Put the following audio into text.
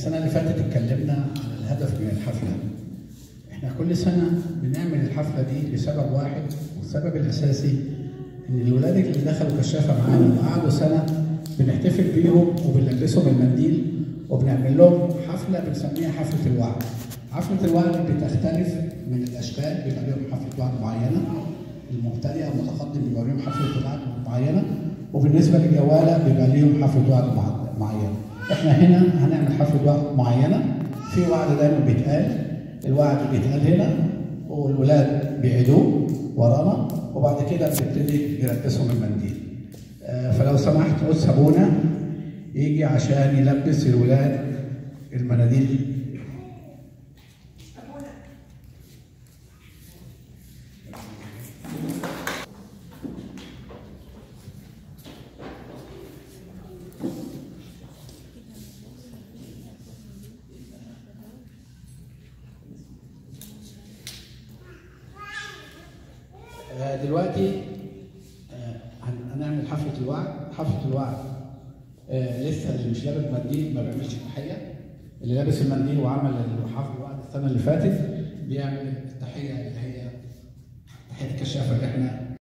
السنة اللي فاتت اتكلمنا عن الهدف من الحفلة. احنا كل سنة بنعمل الحفلة دي لسبب واحد والسبب الأساسي إن الولاد اللي دخلوا كشافة معانا وقعدوا سنة بنحتفل بيهم وبنلبسهم المنديل وبنعمل لهم حفلة بنسميها حفلة الوعد. حفلة الوعد بتختلف من الأشكال بيبقى لهم حفلة وعد معينة المبتدئ المتقدم بيبقى لهم حفلة وعد معينة وبالنسبة للجوالة بيبقى ليهم حفلة وعد معينة. احنا هنا هنعمل حفلة وعد معينة في وعد دايما بيتقال الوعد بيتقال هنا والولاد بيعيدوه ورانا وبعد كده بنبتدي نلبسهم المنديل. آه، فلو سمحت أستاذ أبونا يجي عشان يلبس الولاد المناديل آه، دلوقتي آه، هن- هنعمل حفلة الوعد، حفلة الوعد آه، لسه اللي مش لابس منديل ما بيعملش تحية، اللي لابس المنديل وعمل حفلة الوعد السنة اللي فاتت بيعمل التحية اللي هي تحية الكشافة اللي احنا